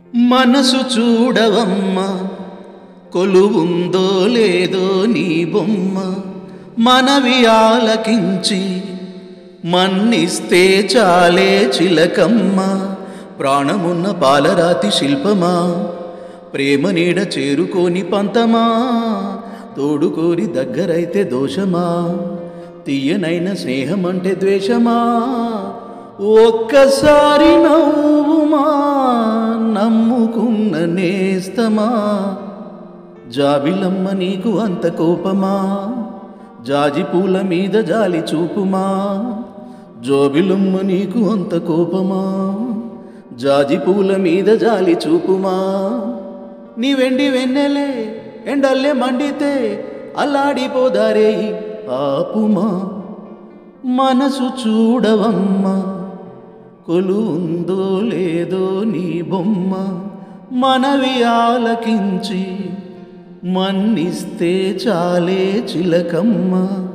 మనసు చూడవమ్మ కొలువుందో లేదో నీ బొమ్మ మనవి ఆలకించి మన్నిస్తే చాలే చిలకమ్మ ప్రాణమున్న పాలరాతి శిల్పమా ప్రేమ నీడ చేరుకోని పంతమా తోడుకోరి దగ్గరైతే దోషమా తీయనైన స్నేహం అంటే ద్వేషమా ఒక్కసారి నవ్వుమా నమ్ముకున్న నేస్తమా జాబిలమ్మ నీకు అంత కోపమా జాజి పూల మీద జాలి చూపుమా జోబిలమ్మ నీకు అంత కోపమా జాజి పూల మీద జాలి చూపుమా నీ వెండి వెన్నెలే ఎండల్లే మండితే అల్లాడిపోదారే ఆపుమా మనసు చూడవమ్మా కొలుందో లేదో నీ బొమ్మ మనవి ఆలకించి మన్నిస్తే చాలే చిలకమ్మ